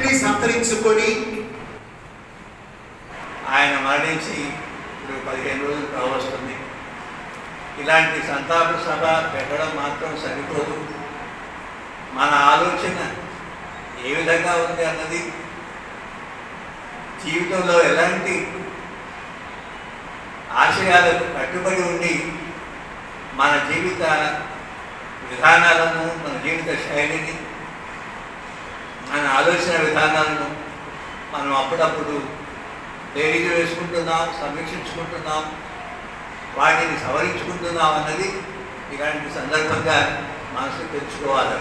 అన్నిటినీ సంతరించుకొని ఆయన మరణించి ఇప్పుడు పదిహేను రోజులు కావస్తుంది ఇలాంటి సంతాప సభ పెట్టడం మాత్రం సరిపోదు మన ఆలోచన ఏ విధంగా ఉంది అన్నది జీవితంలో ఎలాంటి ఆశయాలకు కట్టుబడి ఉండి మన జీవిత విధానాలను మన జీవిత శైలిని మన ఆలోచన విధానాలను మనం అప్పుడప్పుడు తేలిక వేసుకుంటున్నాం సమీక్షించుకుంటున్నాం వాటిని సవరించుకుంటున్నాం అన్నది ఇలాంటి సందర్భంగా మనసు తెచ్చుకోవాలి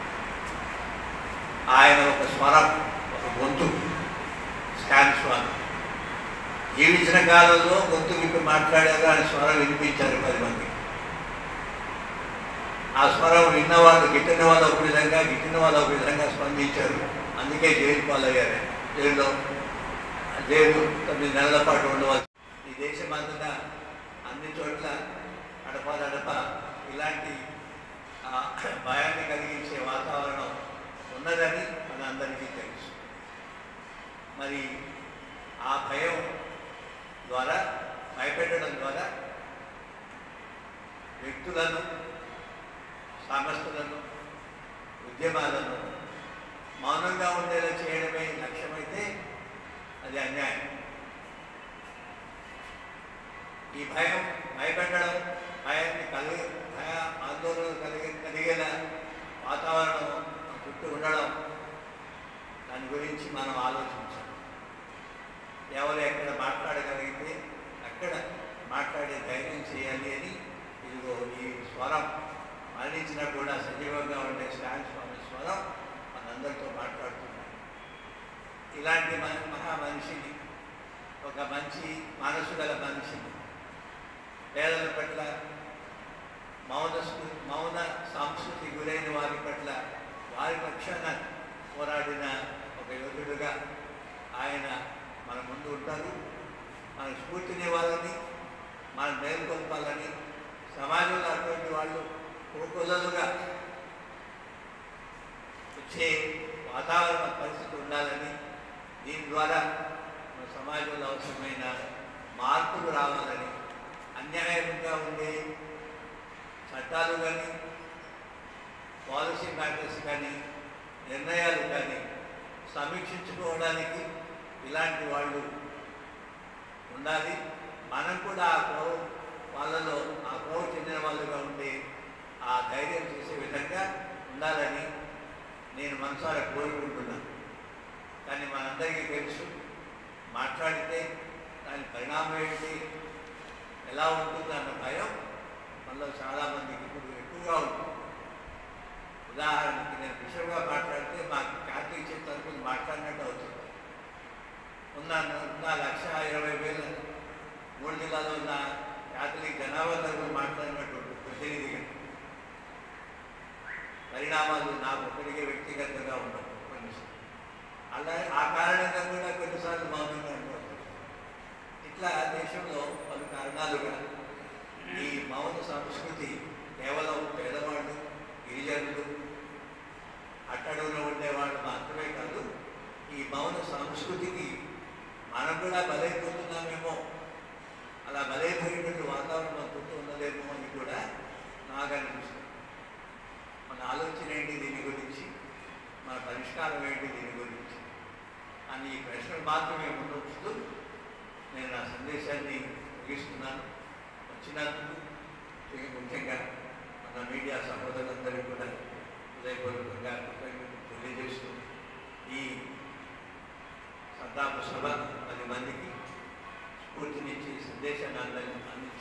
ఆయన ఒక స్వరం ఒక గొంతు స్టాన్ స్వరం జీవించిన కాలంలో గొంతు విప్పి మాట్లాడారు ఆయన స్వరం వినిపించారు పది మంది ఆ స్వరం విన్న వాళ్ళు గిట్టిన వాళ్ళు ఒక విధంగా గిట్టిన వాళ్ళు ఒక విధంగా స్పందించారు అందుకే జైలు పాలయ్యారు జైల్లో జైలు తొమ్మిది నెలల పాటు ఉండవచ్చు ఈ దేశమంతటా అన్ని చోట్ల అడపాదడప ఇలాంటి ఆ, భయాన్ని కలిగించే వాతావరణం ఉన్నదని మన అందరికీ తెలుసు మరి ఆ భయం ద్వారా భయపెట్టడం ద్వారా వ్యక్తులను సమస్యలను ఉద్యమాలను మౌనంగా ఉండేలా చేయడమే లక్ష్యమైతే అది అన్యాయం ఈ భయం భయపెట్టడం భయాన్ని కలిగి భయ ఆందోళన కలిగి కలిగేలా వాతావరణం మన చుట్టూ ఉండడం దాని గురించి మనం ఆలోచించాలి ఎవరు ఎక్కడ మాట్లాడగలిగితే అక్కడ మాట్లాడే ధైర్యం చేయాలి అని ఇదిగో ఈ స్వరం మరణించినా కూడా సజీవంగా ఉండే స్టాన్ స్వామి స్వరం మనందరితో మాట్లాడుతున్నారు ఇలాంటి మన మహా మనిషిని ఒక మంచి మనసు గల మనిషిని పేదల పట్ల మౌన స్ఫూ- మౌన సంస్కృతి గురైన వారి పట్ల వారి పక్షాన పోరాడిన ఒక యోధుడుగా ఆయన మన ముందు ఉంటారు మన స్ఫూర్తిని వాళ్ళని మన మేల్కొల్పాలని సమాజంలో అటువంటి వాళ్ళు కులలుగా వచ్చే వాతావరణ పరిస్థితి ఉండాలని దీని ద్వారా మన సమాజంలో అవసరమైన మార్పులు రావాలని అన్యాయంగా ఉండే చట్టాలు కానీ పాలసీ మ్యాటర్స్ కానీ నిర్ణయాలు కానీ సమీక్షించుకోవడానికి ఇలాంటి వాళ్ళు ఉండాలి మనం కూడా ఆ కోవ వాళ్ళలో ఆ కోవ చెందిన వాళ్ళుగా ఉండి ఆ ధైర్యం చేసే విధంగా ఉండాలని నేను మనసారా కోరుకుంటున్నాను కానీ మనందరికీ తెలుసు మాట్లాడితే దాని పరిణామం ఏంటి ఎలా ఉంటుందన్న భయం మనలో చాలామందికి ఇప్పుడు ఎక్కువగా ఉంటుంది ఉదాహరణకి నేను విషయంగా మాట్లాడితే మాకు ఖ్యాతి ఇచ్చే తరపున మాట్లాడినట్టు అవుతుంది ఉన్న ఉన్న లక్ష ఇరవై వేల మూడు జిల్లాలో ఉన్న క్యాథలిక్ జనాభా తరపున మాట్లాడినట్టు ఉంటుంది ప్రతినిధిగా పరిణామాలు నాకు ఒక్కడికే వ్యక్తిగతంగా ఉండవు కొన్నిసార్లు అలా ఆ కారణంగా కూడా కొన్నిసార్లు మౌనంగా ఉండవచ్చు ఇట్లా దేశంలో పలు కారణాలుగా ఈ మౌన సంస్కృతి కేవలం పేదవాళ్ళు గిరిజనులు అట్టడుగున ఉండేవాళ్ళు మాత్రమే కాదు ఈ మౌన సంస్కృతికి మనం కూడా బలైపోతున్నామేమో అలా బలైపోయినటువంటి వాతావరణం మన చుట్టూ ఉన్నదేమో అని కూడా నాకు అనిపిస్తుంది మన ఆలోచన ఏంటి దీని గురించి మన పరిష్కారం ఏంటి దీని గురించి అని ఈ ప్రశ్నలు మాత్రమే ముందుంచుతూ నేను నా సందేశాన్ని ముగిస్తున్నాను వచ్చినందుకు ఇది ముఖ్యంగా మన మీడియా సహోదరులందరికీ కూడా హృదయపూర్వకంగా కృతజ్ఞతలు తెలియజేస్తూ ఈ సంతాప సభ పది మందికి స్ఫూర్తినిచ్చి సందేశాన్ని అందని అందించిన